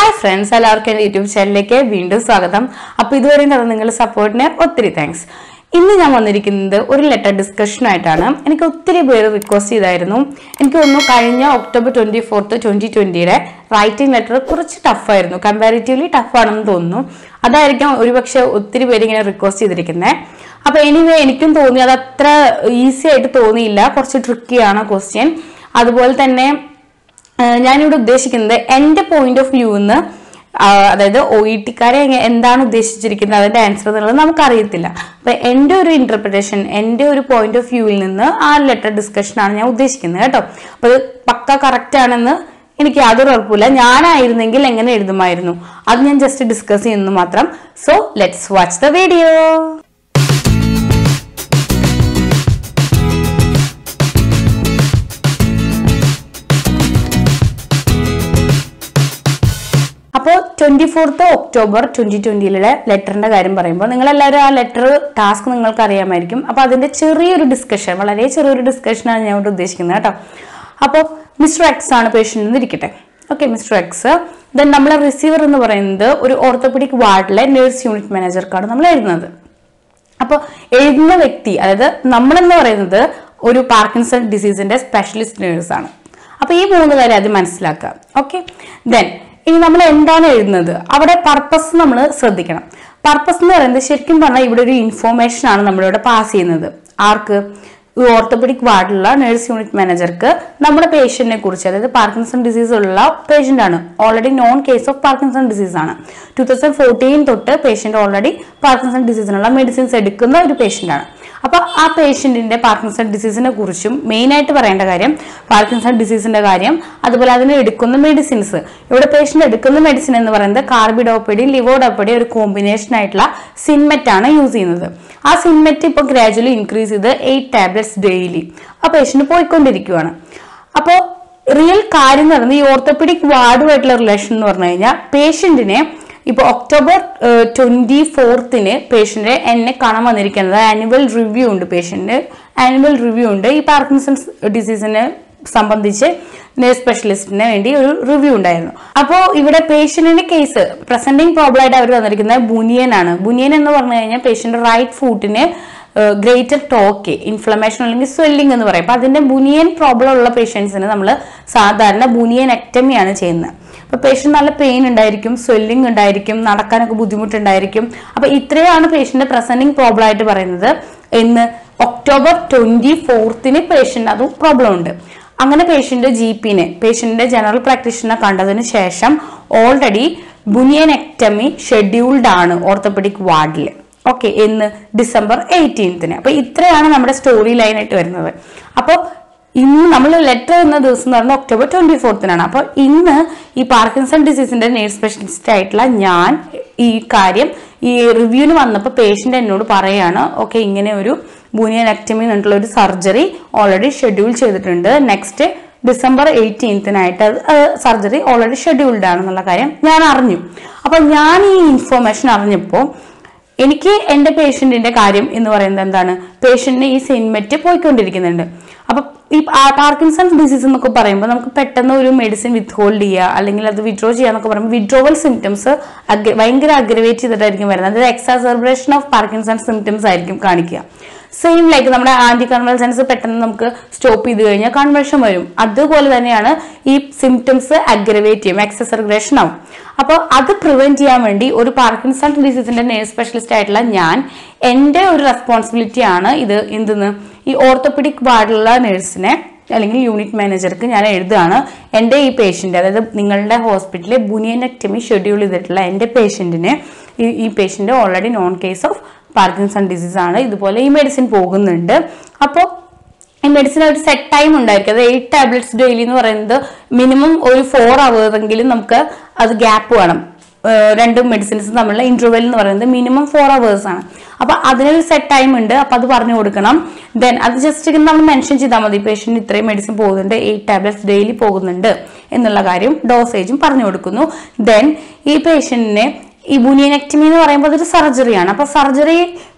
hi friends എല്ലാവർക്കും എൻ്റെ YouTube ചാനലിലേക്ക് വീണ്ടും സ്വാഗതം അപ്പോൾ ഇതുവരെ നടന്ന നിങ്ങളുടെ സപ്പോർട്ടിന് ഒത്തിരി താങ്ക്സ് ഇന്ന് ഞാൻ വന്നിരിക്കുന്നത് ഒരു ലെറ്റർ ഡിസ്കഷനായിട്ടാണ് എനിക്ക് ഒത്തിരി പേര് റിക്വസ്റ്റ് ചെയ്തായിരുന്നു എനിക്ക് തോന്നുന്നു കഴിഞ്ഞ ഒക്ടോബർ ട്വൻറ്റി ഫോർത്ത് ട്വൻറ്റി ട്വൻറ്റിയുടെ റൈറ്റിംഗ് ലെറ്റർ കുറച്ച് ടഫായിരുന്നു കമ്പാരിറ്റീവ്ലി ടഫാണെന്ന് തോന്നുന്നു അതായിരിക്കും ഒരുപക്ഷെ ഒത്തിരി പേര് ഇങ്ങനെ റിക്വസ്റ്റ് ചെയ്തിരിക്കുന്നത് അപ്പോൾ എനിവേ എനിക്കും തോന്നി അത് അത്ര ഈസി ആയിട്ട് തോന്നിയില്ല കുറച്ച് ട്രിക്കിയാണ് ക്വസ്റ്റ്യൻ അതുപോലെ തന്നെ ആഹ് ഞാനിവിടെ ഉദ്ദേശിക്കുന്നത് എൻ്റെ പോയിന്റ് ഓഫ് വ്യൂ നിന്ന് അതായത് ഒ ഇ ടിക്കാരെ എന്താണ് ഉദ്ദേശിച്ചിരിക്കുന്നത് അതിന്റെ ആൻസർ എന്നുള്ളത് നമുക്കറിയത്തില്ല അപ്പൊ എൻ്റെ ഒരു ഇന്റർപ്രിട്ടേഷൻ എൻ്റെ ഒരു പോയിന്റ് ഓഫ് വ്യൂവിൽ നിന്ന് ആ ലെറ്റർ ഡിസ്കഷൻ ആണ് ഞാൻ ഉദ്ദേശിക്കുന്നത് കേട്ടോ അപ്പൊ അത് പക്ക കറക്റ്റ് ആണെന്ന് എനിക്ക് യാതൊരു ഉറപ്പില്ല ഞാനായിരുന്നെങ്കിൽ എങ്ങനെ എഴുതുമായിരുന്നു അത് ഞാൻ ജസ്റ്റ് ഡിസ്കസ് ചെയ്യുന്നു മാത്രം so let's watch the video അപ്പോൾ ട്വന്റി ഫോർത്ത് ഒക്ടോബർ ട്വന്റി ട്വന്റിയിലെ ലെറ്ററിന്റെ കാര്യം പറയുമ്പോൾ നിങ്ങൾ എല്ലാവരും ആ ലെറ്റർ ടാസ്ക് നിങ്ങൾക്ക് അറിയാമായിരിക്കും അപ്പോൾ അതിന്റെ ചെറിയൊരു ഡിസ്കഷൻ വളരെ ചെറിയൊരു ഡിസ്കഷനാണ് ഞാൻ ഇവിടെ ഉദ്ദേശിക്കുന്നത് കേട്ടോ അപ്പോൾ മിസ്റ്റർ എക്സ് ആണ് പേഷ്യൻ്റ് എന്ന് ഇരിക്കട്ടെ ഓക്കെ മിസ്റ്റർ എക്സ് ദെൻ നമ്മളെ റിസീവർ എന്ന് പറയുന്നത് ഒരു ഓർത്തോപെഡിക് വാർഡിലെ നേഴ്സ് യൂണിറ്റ് മാനേജർക്കാണ് നമ്മൾ എഴുതുന്നത് അപ്പോൾ എഴുതുന്ന വ്യക്തി അതായത് നമ്മളെന്ന് പറയുന്നത് ഒരു പാർക്കിൻസൺ ഡിസീസിന്റെ സ്പെഷ്യലിസ്റ്റ് നേഴ്സ് ആണ് അപ്പൊ ഈ മൂന്ന് കാര്യം ആദ്യം മനസ്സിലാക്കുക ഓക്കെ ദെൻ ഇനി നമ്മൾ എന്താണ് എഴുതുന്നത് അവിടെ പർപ്പസ് നമ്മൾ ശ്രദ്ധിക്കണം പർപ്പസ് എന്ന് പറയുന്നത് ശരിക്കും പറഞ്ഞാൽ ഇവിടെ ഒരു ഇൻഫോർമേഷൻ ആണ് നമ്മളിവിടെ പാസ് ചെയ്യുന്നത് ആർക്ക് ഈ ഓർത്തോപെഡിക് വാർഡിലുള്ള നഴ്സ് യൂണിറ്റ് മാനേജർക്ക് നമ്മുടെ പേഷ്യന്റിനെ കുറിച്ച് അതായത് പാർക്കിൻസൺ ഡിസീസ് ഉള്ള പേഷ്യന്റ് ആണ് already known case of Parkinson disease ആണ് ടൂ തൗസൻഡ് ഫോർട്ടീൻ തൊട്ട് പേഷ്യന്റ് ഓൾറെഡി പാർക്കിൻസൺ ഡിസീസിനുള്ള മെഡിസിൻസ് എടുക്കുന്ന ഒരു പേഷ്യന്റ് ആണ് അപ്പൊ ആ പേഷ്യന്റിന്റെ പാർക്കിൻസൺ ഡിസീസിനെ കുറിച്ചും മെയിൻ ആയിട്ട് പറയേണ്ട കാര്യം പാർക്കിൻസൺ ഡിസീസിന്റെ കാര്യം അതുപോലെ അതിന് എടുക്കുന്ന മെഡിസിൻസ് ഇവിടെ പേഷ്യന്റ് എടുക്കുന്ന മെഡിസിൻ എന്ന് പറയുന്നത് കാർബിഡോപ്പഡി ലിവോഡോപ്പഡി ഒരു കോമ്പിനേഷൻ ആയിട്ടുള്ള സിൻമെറ്റ് ആണ് യൂസ് ചെയ്യുന്നത് ആ സിൻമെറ്റ് ഇപ്പൊ ഗ്രാജുവലി ഇൻക്രീസ് ചെയ്ത് എയ്റ്റ് ടാബ്ലറ്റ്സ് ഡെയിലി ആ പേഷ്യന്റ് പോയിക്കൊണ്ടിരിക്കുകയാണ് അപ്പോൾ റിയൽ കാര്യം എന്ന് പറയുന്നത് ഈ ഓർത്തോപെഡിക് വാർഡുമായിട്ടുള്ള റിലേഷൻ എന്ന് പറഞ്ഞു കഴിഞ്ഞാൽ പേഷ്യന്റിനെ ഇപ്പോൾ ഒക്ടോബർ ട്വന്റി ഫോർത്തിന് പേഷ്യന്റ് എന്നെ കാണാൻ വന്നിരിക്കുന്നത് ആനുവൽ റിവ്യൂ ഉണ്ട് പേഷ്യന്റ് ആനുവൽ റിവ്യൂ ഉണ്ട് ഈ പാർക്കിൻസൺസ് ഡിസീസിനെ സംബന്ധിച്ച് നേഴ്സ് സ്പെഷ്യലിസ്റ്റിന് വേണ്ടി ഒരു റിവ്യൂ ഉണ്ടായിരുന്നു അപ്പോൾ ഇവിടെ പേഷ്യന്റിന്റെ കേസ് പ്രസന്റിങ് പ്രോബ്ലം ആയിട്ട് അവർ വന്നിരിക്കുന്നത് ബുനിയൻ ആണ് ബുനിയൻ എന്ന് പറഞ്ഞു കഴിഞ്ഞാൽ പേഷ്യന്റ് റൈറ്റ് ഫൂട്ടിന് ഗ്രേറ്റർ ടോക്ക് ഇൻഫ്ലമേഷൻ അല്ലെങ്കിൽ സ്വെല്ലിംഗ് എന്ന് പറയും അപ്പൊ അതിന്റെ ബുനിയൻ പ്രോബ്ലം ഉള്ള പേഷ്യൻസിന് നമ്മൾ സാധാരണ ബുനിയൻ എക്ടമിയാണ് ചെയ്യുന്നത് അപ്പൊ പേഷ്യന്റ് നല്ല പെയിൻ ഉണ്ടായിരിക്കും സ്വെല്ലിംഗ് ഉണ്ടായിരിക്കും നടക്കാനൊക്കെ ബുദ്ധിമുട്ടുണ്ടായിരിക്കും അപ്പൊ ഇത്രയാണ് പേഷ്യന്റ് പ്രസന്റിങ് പ്രോബ്ലം ആയിട്ട് പറയുന്നത് എന്ന് ഒക്ടോബർ ട്വന്റി ഫോർത്തിന് പേഷ്യന്റ് അത് പ്രോബ്ലം ഉണ്ട് അങ്ങനെ പേഷ്യന്റ് ജി പിനെ പേഷ്യന്റിന്റെ ജനറൽ പ്രാക്ടീഷണറെ കണ്ടതിന് ശേഷം ഓൾറെഡി ബുനിയനെക്ടമി ഷെഡ്യൂൾഡ് ആണ് ഓർത്തോപെഡിക് വാർഡിൽ ഓക്കെ എന്ന് ഡിസംബർ എയ്റ്റീൻത്തിന് അപ്പൊ ഇത്രയാണ് നമ്മുടെ സ്റ്റോറി ലൈനായിട്ട് വരുന്നത് അപ്പോൾ ഇന്ന് നമ്മൾ ലെറ്റർ എന്ന ദിവസം എന്ന് പറയുന്നത് ഒക്ടോബർ ട്വന്റി ഫോർത്തിനാണ് അപ്പോൾ ഇന്ന് ഈ പാർക്കിൻസൺ ഡിസീസിന്റെ നേഴ്സ് സ്പെഷ്യലിസ്റ്റ് ആയിട്ടുള്ള ഞാൻ ഈ കാര്യം ഈ റിവ്യൂവിന് വന്നപ്പോൾ പേഷ്യന്റ് എന്നോട് പറയാണ് ഓക്കെ ഇങ്ങനെ ഒരു ബൂനിയനക്ടമി എന്നുള്ള ഒരു സർജറി ഓൾറെഡി ഷെഡ്യൂൾ ചെയ്തിട്ടുണ്ട് നെക്സ്റ്റ് ഡിസംബർ എയ്റ്റീൻത്തിനായിട്ട് സർജറി ഓൾറെഡി ഷെഡ്യൂൾഡ് ആണെന്നുള്ള കാര്യം ഞാൻ അറിഞ്ഞു അപ്പൊ ഞാൻ ഈ ഇൻഫോർമേഷൻ അറിഞ്ഞപ്പോൾ എനിക്ക് എൻ്റെ പേഷ്യന്റിന്റെ കാര്യം എന്ന് പറയുന്നത് എന്താണ് പേഷ്യന്റിന് ഈ സെൻമെറ്റ് പോയിക്കൊണ്ടിരിക്കുന്നുണ്ട് അപ്പൊ ഈ പാർക്കിൻസൺസ് ഡിസീസ് എന്നൊക്കെ പറയുമ്പോൾ നമുക്ക് പെട്ടെന്ന് ഒരു മെഡിസിൻ വിത്ത് ഹോൾഡ് ചെയ്യുക അല്ലെങ്കിൽ അത് വിഡ്രോ ചെയ്യുക എന്നൊക്കെ പറയുമ്പോൾ വിഡ്രോവൽ സിംറ്റംസ് ഭയങ്കര അഗ്രവേറ്റ് ചെയ്തിട്ടായിരിക്കും വരുന്നത് അതായത് എക്സാസർബറേഷൻ ഓഫ് പാർക്കിൻസൺസ് സിംറ്റംസ് ആയിരിക്കും കാണിക്കുക സെയിം ലൈക്ക് നമ്മുടെ ആന്റി കൺവൾസൻസ് പെട്ടെന്ന് നമുക്ക് സ്റ്റോപ്പ് ചെയ്ത് കഴിഞ്ഞാൽ കൺവൾഷൻ വരും അതുപോലെ തന്നെയാണ് ഈ സിംറ്റംസ് അഗ്രവേറ്റ് ചെയ്യും എക്സസർഗ്രേഷൻ ആവും അപ്പോൾ അത് പ്രിവെന്റ് ചെയ്യാൻ വേണ്ടി ഒരു പാർക്കിൻസൺ ഡിസീസിന്റെ നേഴ്സ് സ്പെഷ്യലിസ്റ്റ് ആയിട്ടുള്ള ഞാൻ എൻ്റെ ഒരു റെസ്പോൺസിബിലിറ്റി ആണ് ഇത് എന്തെന്ന് ഈ ഓർത്തോപെഡിക് വാർഡിലുള്ള നേഴ്സിനെ അല്ലെങ്കിൽ യൂണിറ്റ് മാനേജർക്ക് ഞാൻ എഴുതുകയാണ് എൻ്റെ ഈ പേഷ്യൻ്റ് അതായത് നിങ്ങളുടെ ഹോസ്പിറ്റലിൽ ബുനിയനക്ടമി ഷെഡ്യൂൾ ചെയ്തിട്ടുള്ള എൻ്റെ പേഷ്യൻറ്റിനെ ഈ ഈ patient already known case of Parkinson disease ആണ് ഇതുപോലെ ഈ മെഡിസിൻ പോകുന്നുണ്ട് അപ്പോൾ ഈ മെഡിസിൻ ഒരു സെറ്റ് ടൈം ഉണ്ടായിരിക്കും അത് എയ്റ്റ് ടാബ്ലറ്റ്സ് ഡെയിലി എന്ന് പറയുന്നത് മിനിമം ഒരു ഫോർ എങ്കിലും നമുക്ക് അത് ഗ്യാപ്പ് വേണം ഏഹ് രണ്ട് മെഡിസിൻസ് തമ്മിലുള്ള ഇന്റർവെൽ എന്ന് പറയുന്നത് മിനിമം ഫോർ അവേഴ്സ് ആണ് അപ്പൊ അതിനൊരു സെറ്റ് ടൈം ഉണ്ട് അപ്പൊ അത് പറഞ്ഞു കൊടുക്കണം ദെൻ അത് ജസ്റ്റ് നമ്മൾ മെൻഷൻ ചെയ്താൽ മതി പേഷ്യന്റ് ഇത്രയും മെഡിസിൻ പോകുന്നുണ്ട് എയ്റ്റ് ടാബ്ലറ്റ്സ് ഡെയിലി പോകുന്നുണ്ട് എന്നുള്ള കാര്യം ഡോസേജും പറഞ്ഞു കൊടുക്കുന്നു ദെൻ ഈ പേഷ്യന്റിനെ ഈ ബുനിയനക്ടമി എന്ന് പറയുമ്പോൾ അതൊരു സർജറിയാണ് അപ്പൊ surgery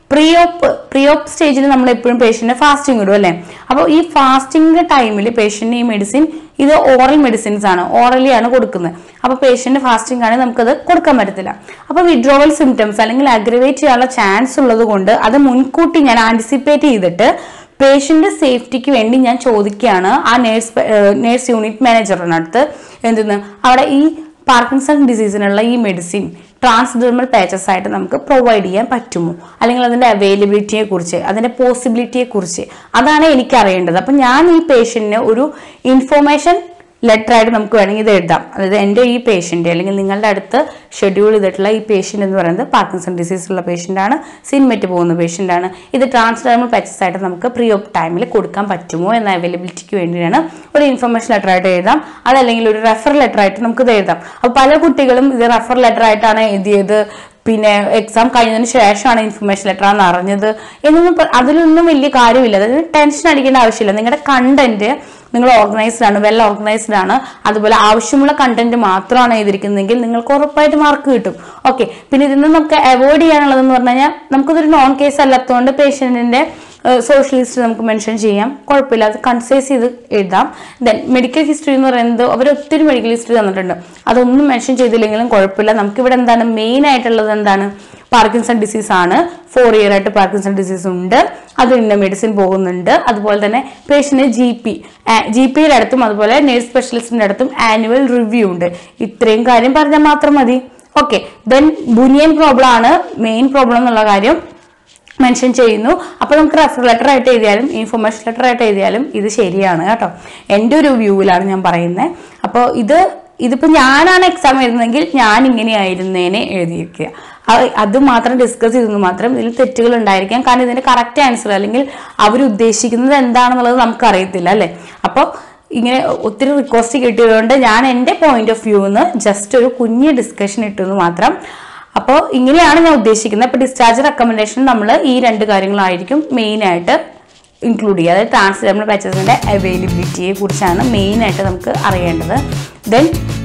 pre op pre op സ്റ്റേജിൽ നമ്മൾ എപ്പോഴും പേഷ്യന്റിന് ഫാസ്റ്റിംഗ് ഇടും അല്ലേ അപ്പോൾ ഈ ഫാസ്റ്റിംഗിന്റെ ടൈമിൽ പേഷ്യന്റിന് ഈ മെഡിസിൻ ഇത് ഓറൽ മെഡിസിൻസ് ആണ് ഓറലി ആണ് കൊടുക്കുന്നത് അപ്പോൾ പേഷ്യന്റ് ഫാസ്റ്റിംഗ് ആണെങ്കിൽ നമുക്കത് കൊടുക്കാൻ പറ്റത്തില്ല അപ്പോൾ വിഡ്രോവൽ സിംറ്റംസ് അല്ലെങ്കിൽ അഗ്രവേറ്റ് ചെയ്യാനുള്ള ചാൻസ് ഉള്ളത് കൊണ്ട് അത് മുൻകൂട്ടി ഞാൻ ആന്റിസിപ്പേറ്റ് ചെയ്തിട്ട് പേഷ്യന്റ് സേഫ്റ്റിക്ക് വേണ്ടി ഞാൻ ചോദിക്കുകയാണ് ആ നേഴ്സ് നേഴ്സ് യൂണിറ്റ് മാനേജറിനടുത്ത് അടുത്ത് എന്തെന്ന് അവിടെ ഈ പാർക്കിൻസൺ ഡിസീസിനുള്ള ഈ മെഡിസിൻ ട്രാൻസ്ഡെർമൽ പാച്ചസ് ആയിട്ട് നമുക്ക് പ്രൊവൈഡ് ചെയ്യാൻ പറ്റുമോ അല്ലെങ്കിൽ അതിന്റെ അവൈലബിലിറ്റിയെ കുറിച്ച് അതിന്റെ പോസിബിലിറ്റിയെ കുറിച്ച് അതാണ് എനിക്ക് അറിയേണ്ടത് അപ്പം ഞാൻ ഈ പേഷ്യന്റിന് ഒരു ഇൻഫോർമേഷൻ ലെറ്റർ ആയിട്ട് നമുക്ക് വേണമെങ്കിൽ ഇത് എഴുതാം അതായത് എൻ്റെ ഈ പേഷ്യൻ്റ് അല്ലെങ്കിൽ നിങ്ങളുടെ അടുത്ത് ഷെഡ്യൂൾ ചെയ്തിട്ടുള്ള ഈ പേഷ്യൻ്റ് എന്ന് പറയുന്നത് പാർക്കിൻസൺ ഡിസീസ് ഉള്ള പേഷ്യൻ്റ് ആണ് സിൻമെറ്റ് പോകുന്ന പേഷ്യൻ്റ് ആണ് ഇത് ട്രാൻസ്ഡെർമൽ പാച്ചസ് ആയിട്ട് നമുക്ക് പ്രീ ഓഫ് ടൈമിൽ കൊടുക്കാൻ പറ്റുമോ എന്ന അവൈലബിലിറ്റിക്ക് വേണ്ടിയാണ് ഒരു ഇൻഫർമേഷൻ ലെറ്റർ ആയിട്ട് എഴുതാം അതല്ലെങ്കിൽ ഒരു റെഫർ ലെറ്റർ ആയിട്ട് നമുക്ക് ഇത് എഴുതാം അപ്പോൾ പല കുട്ടികളും ഇത് റെഫർ ലെറ്റർ ആയിട്ടാണ് എഴുതിയത് പിന്നെ എക്സാം കഴിഞ്ഞതിന് ശേഷമാണ് ഇൻഫർമേഷൻ ലെറ്റർ ആണെന്ന് അറിഞ്ഞത് എന്നൊന്നും പ- അതിലൊന്നും വലിയ കാര്യമില്ല അതായത് ടെൻഷൻ അടിക്കേണ്ട ആവശ്യമില്ല നിങ്ങളുടെ കണ്ടന്റ് നിങ്ങൾ ഓർഗനൈസ്ഡ് ആണ് വെൽ ഓർഗനൈസ്ഡ് ആണ് അതുപോലെ ആവശ്യമുള്ള കണ്ടന്റ് മാത്രമാണ് എഴുതിയിരിക്കുന്നതെങ്കിൽ നിങ്ങൾക്ക് ഉറപ്പായിട്ട് മാർക്ക് കിട്ടും ഓക്കെ പിന്നെ ഇതിൽ നിന്ന് നമുക്ക് അവോയ്ഡ് ചെയ്യാനുള്ളതെന്ന് പറഞ്ഞു കഴിഞ്ഞാൽ നമുക്കിതൊരു നോൺ കേസ് അല്ലാത്തതുകൊണ്ട് പേഷ്യന്റിന്റെ സോഷ്യലിസ്റ്റ് നമുക്ക് മെൻഷൻ ചെയ്യാം കുഴപ്പമില്ല അത് കൺസൈസ് ചെയ്ത് എഴുതാം ദെൻ മെഡിക്കൽ ഹിസ്റ്ററി എന്ന് പറയുന്നത് അവർ ഒത്തിരി മെഡിക്കൽ ഹിസ്റ്ററി തന്നിട്ടുണ്ട് അതൊന്നും മെൻഷൻ ചെയ്തില്ലെങ്കിലും കുഴപ്പമില്ല നമുക്കിവിടെ എന്താണ് മെയിൻ ആയിട്ടുള്ളത് എന്താണ് പാർക്കിൻസൺ ഡിസീസ് ആണ് ഫോർ ഇയർ ആയിട്ട് പാർക്കിൻസൺ ഡിസീസ് ഉണ്ട് അതിന് മെഡിസിൻ പോകുന്നുണ്ട് അതുപോലെ തന്നെ പേഷ്യന്റ് ജി പി ജി പിയുടെ അടുത്തും അതുപോലെ നേഴ്സ് സ്പെഷ്യലിസ്റ്റിന്റെ അടുത്തും ആനുവൽ റിവ്യൂ ഉണ്ട് ഇത്രയും കാര്യം പറഞ്ഞാൽ മാത്രം മതി ഓക്കെ ദെൻ ബുനിയൻ പ്രോബ്ലം ആണ് മെയിൻ പ്രോബ്ലം എന്നുള്ള കാര്യം മെൻഷൻ ചെയ്യുന്നു അപ്പോൾ നമുക്ക് റെഫർ ലെറ്റർ ആയിട്ട് എഴുതിയാലും ഇൻഫർമേഷൻ ലെറ്റർ ആയിട്ട് എഴുതിയാലും ഇത് ശരിയാണ് കേട്ടോ എൻ്റെ ഒരു വ്യൂവിലാണ് ഞാൻ പറയുന്നത് അപ്പോൾ ഇത് ഇതിപ്പോൾ ഞാനാണ് എക്സാം എഴുതുന്നതെങ്കിൽ ഞാൻ ഇങ്ങനെയായിരുന്നേനെ എഴുതിയിരിക്കുക അത് അത് മാത്രം ഡിസ്കസ് ചെയ്തെന്ന് മാത്രം ഇതിൽ തെറ്റുകൾ ഉണ്ടായിരിക്കാം കാരണം ഇതിന്റെ കറക്റ്റ് ആൻസർ അല്ലെങ്കിൽ അവർ ഉദ്ദേശിക്കുന്നത് എന്താണെന്നുള്ളത് നമുക്ക് അറിയത്തില്ല അല്ലേ അപ്പോൾ ഇങ്ങനെ ഒത്തിരി റിക്വസ്റ്റ് കിട്ടിയതുകൊണ്ട് ഞാൻ എൻ്റെ പോയിന്റ് ഓഫ് വ്യൂന്ന് ജസ്റ്റ് ഒരു കുഞ്ഞ് ഡിസ്കഷൻ ഇട്ടെന്ന് മാത്രം അപ്പോൾ ഇങ്ങനെയാണ് ഞാൻ ഉദ്ദേശിക്കുന്നത് അപ്പോൾ ഡിസ്ചാർജ് റെക്കമെൻഡേഷൻ നമ്മൾ ഈ രണ്ട് കാര്യങ്ങളായിരിക്കും മെയിൻ ആയിട്ട് ഇൻക്ലൂഡ് ചെയ്യുക അതായത് ട്രാൻസ്ഡെർമൽ പാച്ചസിന്റെ അവൈലബിലിറ്റിയെ കുറിച്ചാണ് മെയിൻ ആയിട്ട് നമുക്ക് അറിയേണ്ടത് ദെൻ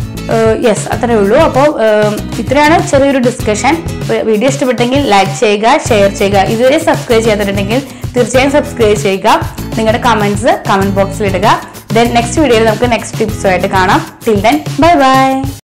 യെസ് അത്രേ ഉള്ളൂ അപ്പോൾ ഇത്രയാണ് ചെറിയൊരു ഡിസ്കഷൻ വീഡിയോ ഇഷ്ടപ്പെട്ടെങ്കിൽ ലൈക്ക് ചെയ്യുക ഷെയർ ചെയ്യുക ഇതുവരെ സബ്സ്ക്രൈബ് ചെയ്തിട്ടുണ്ടെങ്കിൽ തീർച്ചയായും സബ്സ്ക്രൈബ് ചെയ്യുക നിങ്ങളുടെ കമന്റ്സ് കമന്റ് ബോക്സിൽ ഇടുക ദെൻ നെക്സ്റ്റ് വീഡിയോയിൽ നമുക്ക് നെക്സ്റ്റ് ടിപ്സുമായിട്ട് കാണാം ടിൽ ദെൻ ബൈ ബൈ